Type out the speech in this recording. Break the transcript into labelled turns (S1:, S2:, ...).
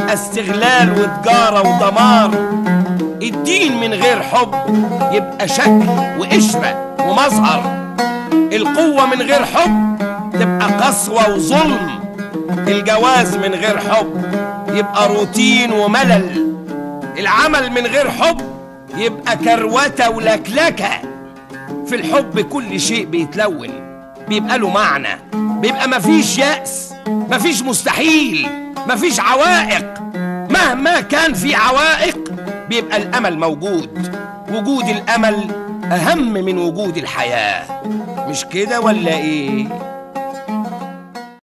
S1: يبقى استغلال وتجارة ودمار الدين من غير حب يبقى شكل وقشرة ومظهر القوة من غير حب تبقى قسوة وظلم الجواز من غير حب يبقى روتين وملل العمل من غير حب يبقى كروتة ولكلكة في الحب كل شيء بيتلون بيبقى له معنى بيبقى مفيش يأس مفيش مستحيل مفيش عوائق مهما كان في عوائق بيبقى الأمل موجود وجود الأمل أهم من وجود الحياة مش كده ولا إيه؟